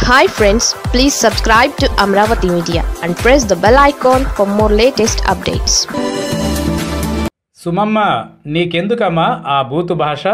hi friends please subscribe to Amaravati media and press the bell icon for more latest updates సుమమ్మ నీకెందుకమ్మా ఆ బూతు భాష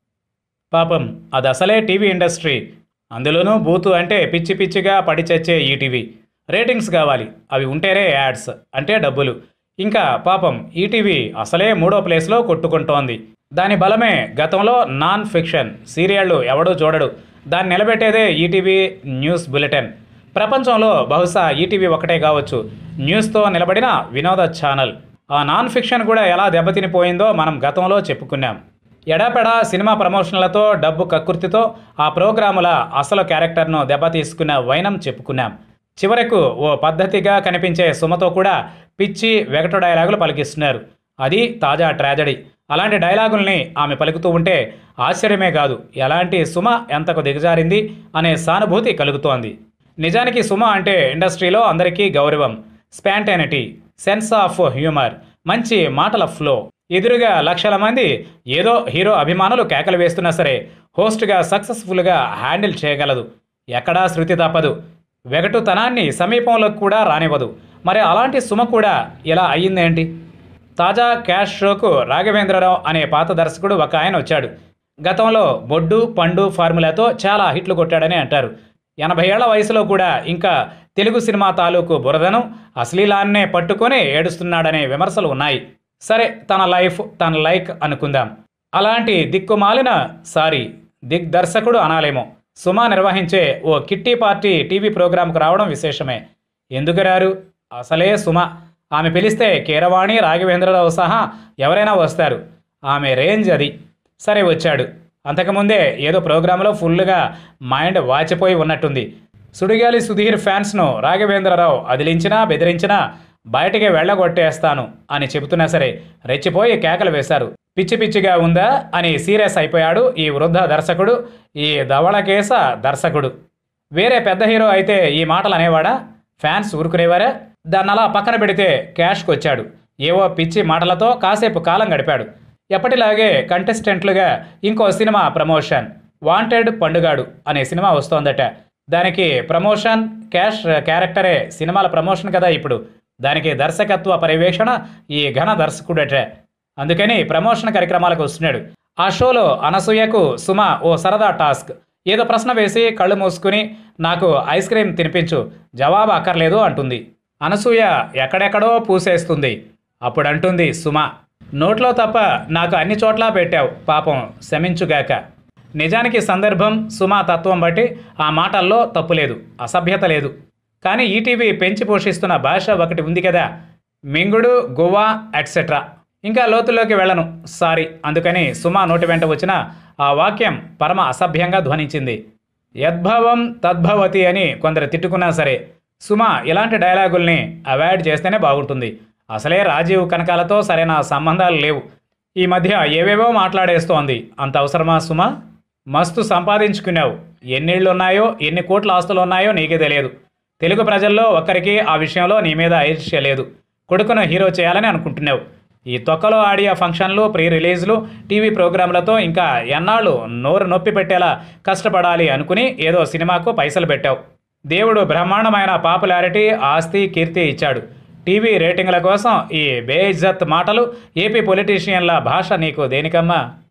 పాపం అది అసలే టీవీ ఇండస్ట్రీ అందులోనూ బూతు అంటే పిచ్చి పిచ్చిగా పడి చచ్చే ఈటీవీ రేటింగ్స్ కావాలి అవి ఉంటేనే యాడ్స్ అంటే డబ్బులు ఇంకా పాపం ఈటీవీ అసలే మూడో ప్లేస్లో కొట్టుకుంటోంది దాని బలమే గతంలో నాన్ ఫిక్షన్ సీరియళ్ళు ఎవడూ చూడడు దాన్ని నిలబెట్టేదే ఈటీవీ న్యూస్ బులెటిన్ ప్రపంచంలో బహుశా ఈటీవీ ఒకటే కావచ్చు న్యూస్తో నిలబడిన వినోద ఛానల్ ఆ నాన్ ఫిక్షన్ కూడా ఎలా దెబ్బతినిపోయిందో మనం గతంలో చెప్పుకున్నాం ఎడాపెడా సినిమా ప్రమోషన్లతో డబ్బు కక్కుర్తితో ఆ ప్రోగ్రాముల అసలు క్యారెక్టర్ను దెబ్బతీసుకున్న వైనం చెప్పుకున్నాం చివరకు ఓ పద్ధతిగా కనిపించే సుమతో కూడా పిచ్చి వెగటు డైలాగులు పలికిస్తున్నారు అది తాజా ట్రాజడీ అలాంటి డైలాగుల్ని ఆమె పలుకుతూ ఉంటే ఆశ్చర్యమే కాదు ఎలాంటి సుమ ఎంతకు దిగజారింది అనే సానుభూతి కలుగుతోంది నిజానికి సుమ అంటే ఇండస్ట్రీలో అందరికీ గౌరవం స్పాంటానిటీ సెన్స్ ఆఫ్ హ్యూమర్ మంచి మాటల ఫ్లో ఎదురుగా లక్షల మంది ఏదో హీరో అభిమానులు కేకలు వేస్తున్నా సరే హోస్ట్గా సక్సెస్ఫుల్గా హ్యాండిల్ చేయగలదు ఎక్కడా శృతి తప్పదు వెగటుతనాన్ని సమీపంలోకి కూడా రానివ్వదు మరి అలాంటి సుమ కూడా ఇలా అయ్యిందేంటి తాజా క్యాష్ షోకు రాఘవేంద్రరావు అనే పాత దర్శకుడు ఒక ఆయన వచ్చాడు గతంలో బొడ్డు పండు ఫార్ములాతో చాలా హిట్లు కొట్టాడని అంటారు ఎనభై ఏళ్ల వయసులో కూడా ఇంకా తెలుగు సినిమా తాలూకు బురదను అశ్లీలాన్నే పట్టుకొని ఏడుస్తున్నాడనే విమర్శలు ఉన్నాయి సరే తన లైఫ్ తన లైక్ అనుకుందాం అలాంటి దిక్కుమాలిన సారీ దిగ్దర్శకుడు అనాలేమో సుమా నిర్వహించే ఓ కిట్టి పార్టీ టీవీ ప్రోగ్రాంకు రావడం విశేషమే ఎందుకు రారు అసలే సుమ ఆమె పిలిస్తే కీరవాణి రాఘవేంద్రరావు సహా ఎవరైనా వస్తారు ఆమె రేంజ్ అది సరే వచ్చాడు అంతకుముందే ఏదో ప్రోగ్రాంలో ఫుల్గా మైండ్ వాచిపోయి ఉన్నట్టుంది సుడిగాలి సుధీర్ ఫ్యాన్స్ను రాఘవేంద్రరావు అదిలించినా బెదిరించినా బయటికి వెళ్ళగొట్టేస్తాను అని చెబుతున్నా సరే రెచ్చిపోయి కేకలు వేశారు పిచ్చి పిచ్చిగా ఉందా అని సీరియస్ అయిపోయాడు ఈ వృద్ధ దర్శకుడు ఈ ధవళకేశ దర్శకుడు వేరే పెద్ద హీరో అయితే ఈ మాటలు అనేవాడా ఫ్యాన్స్ ఊరుకునేవారా దాన్ని అలా పక్కన పెడితే క్యాష్కి వచ్చాడు ఏవో పిచ్చి మాటలతో కాసేపు కాలం గడిపాడు ఎప్పటిలాగే కంటెస్టెంట్లుగా ఇంకో సినిమా ప్రమోషన్ వాంటెడ్ పండుగాడు అనే సినిమా వస్తోందట దానికి ప్రమోషన్ క్యాష్ క్యారెక్టరే సినిమాల ప్రమోషన్ కదా ఇప్పుడు దానికి దర్శకత్వ పర్యవేక్షణ ఈ ఘన దర్శకుడట అందుకని ప్రమోషన్ కార్యక్రమాలకు వస్తున్నాడు ఆ షోలో అనసూయకు సుమ ఓ సరదా టాస్క్ ఏదో ప్రశ్న వేసి కళ్ళు మూసుకుని నాకు ఐస్ క్రీమ్ తినిపించు జవాబు అక్కర్లేదు అంటుంది అనసూయ ఎక్కడెక్కడో పూసేస్తుంది అప్పుడు అంటుంది సుమ నోట్లో తప్ప నాకు అన్ని చోట్ల పెట్టావు పాపం శమించుగాక నిజానికి సందర్భం సుమా తత్వం బట్టి ఆ మాటల్లో తప్పు లేదు అసభ్యత లేదు కానీ ఈటీవీ పెంచి పోషిస్తున్న భాష ఒకటి ఉంది కదా మింగుడు గువ్వా ఎట్సెట్రా ఇంకా లోతుల్లోకి వెళ్ళను సారీ అందుకని సుమా నోటి వెంట వచ్చిన ఆ వాక్యం పరమ అసభ్యంగా ధ్వనించింది యద్భవం తద్భవతి అని కొందరు తిట్టుకున్నా సరే సుమ ఇలాంటి డైలాగుల్ని అవాయిడ్ చేస్తేనే బాగుంటుంది అసలే రాజీవ్ కనకాలతో సరైన సంబంధాలు లేవు ఈ మధ్య ఏవేవో మాట్లాడేస్తోంది అంత అవసరమా సుమ మస్తు సంపాదించుకున్నావు ఎన్నిళ్ళు ఉన్నాయో ఎన్ని కోట్ల ఆస్తులు ఉన్నాయో నీకే తెలియదు తెలుగు ప్రజల్లో ఒక్కరికి ఆ విషయంలో నీ మీద ఈర్ష్య లేదు కొడుకును హీరో చేయాలని అనుకుంటున్నావు ఈ తొక్కలో ఆడియో ఫంక్షన్లు ప్రీ రిలీజ్లు టీవీ ప్రోగ్రాంలతో ఇంకా ఎన్నాళ్ళు నోరు నొప్పి పెట్టేలా కష్టపడాలి అనుకుని ఏదో సినిమాకు పైసలు పెట్టావు దేవుడు బ్రహ్మాండమైన పాపులారిటీ ఆస్తి కీర్తి ఇచ్చాడు టీవీ రేటింగ్ల కోసం ఈ బేఇజ్జత్ మాటలు ఏపీ పొలిటీషియన్ల భాష నీకు దేనికమ్మా